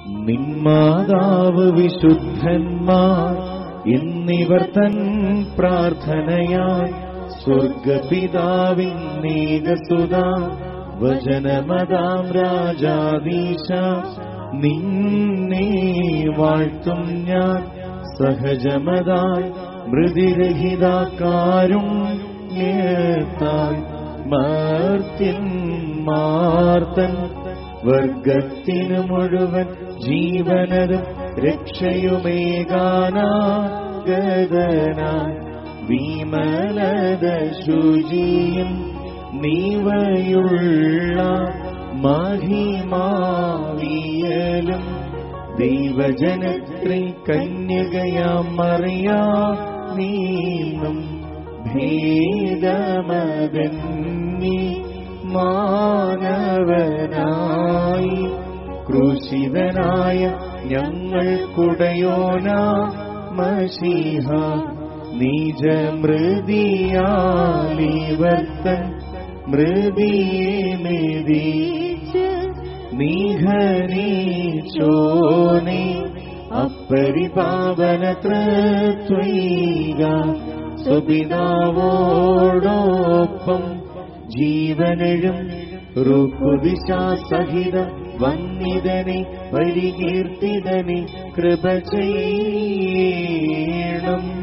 നിന്മാതാവ് വിശുദ്ധന്മാർ എന്നിവർ തൻ പ്രാർത്ഥനയാൽ സ്വർഗപിതാവിൻ നീകസുത വചനമതാം രാജാദീശ നിന്നെ വാഴ്ത്തും ഞാൻ സഹജമതായി മൃതിരഹിതാക്കാരും നേർത്താൽ മർത്തിൻ മാർത്തൻ വർഗത്തിനു മുഴുവൻ ജീവനതും രക്ഷയുമേകാനാഗതനായി വിമലത ശുചിയും നീവയുള്ള മഹിമാവിയലും ദൈവജനത്രി കന്യകയാം മറിയാ നീന്നും ഭേദമതന്നി മാനവനായി ക്രൂശിതനായ ഞങ്ങൾക്കുടയോന മഷിഹ നീജമൃതിയാലിവർത്തൻ മൃതിയെ മെതിച്ച് നീഹനീച്ചോനെ അപ്പരിപാവന ത്രീക സുപിതാവോടൊപ്പം ജീവനഴും റുക്കുദിശാസഹിത വന്നിതനെ പരികീർത്തിതനെ കൃപ ചെയ്യണം